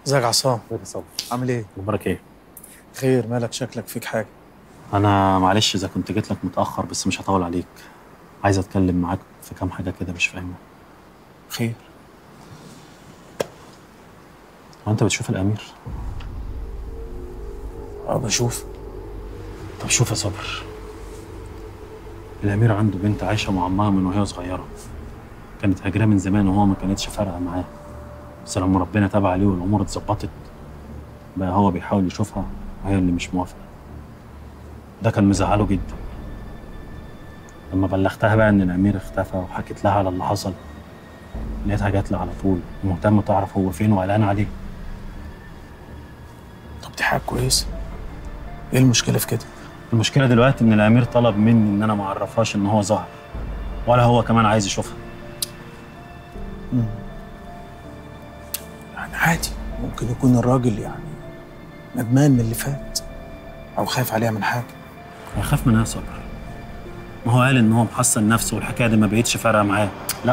ازيك يا عصام ازيك يا صبري عامل ايه اخبارك ايه؟ خير مالك شكلك فيك حاجه انا معلش اذا كنت جيت لك متاخر بس مش هطول عليك عايز اتكلم معاك في كام حاجه كده مش فاهمها خير هو انت بتشوف الامير؟ اه بشوف طب شوف يا صبر الامير عنده بنت عايشه مع امها من وهي صغيره كانت هاجراه من زمان وهو ما كانتش فارقه معاه بس لما ربنا تاب عليه والامور اتظبطت بقى هو بيحاول يشوفها وهي اللي مش موافقه ده كان مزعله جدا لما بلغتها بقى ان الامير اختفى وحكيت لها على اللي حصل لقيتها جات لي على طول ومهتمه تعرف هو فين وقلقان عليه طب دي حاجه كويسه ايه المشكله في كده المشكله دلوقتي ان الامير طلب مني ان انا ما اعرفهاش ان هو ظهر ولا هو كمان عايز يشوفها يعني عادي ممكن يكون الراجل يعني ندمان من اللي فات او خايف عليها من حاجه هيخاف منها صبر ما هو قال ان هو محصن نفسه والحكايه دي ما بقتش فارقه معاه لا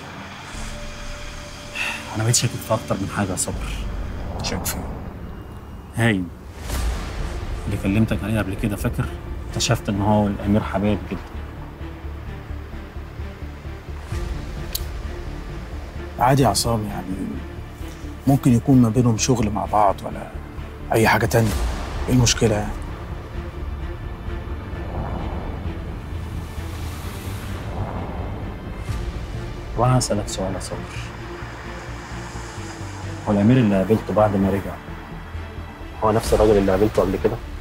انا بقيت شاكك في اكتر من حاجه يا صبر شاك فيه هايم اللي كلمتك عليه قبل كده فاكر اكتشفت ان هو والامير حبايب جدا عادي يا عصام يعني ممكن يكون ما بينهم شغل مع بعض ولا اي حاجه تانية ايه المشكله يعني وانا هسالك سؤال يا صبر هو الامير اللي قابلته بعد ما رجع هو نفس الراجل اللي قابلته قبل كده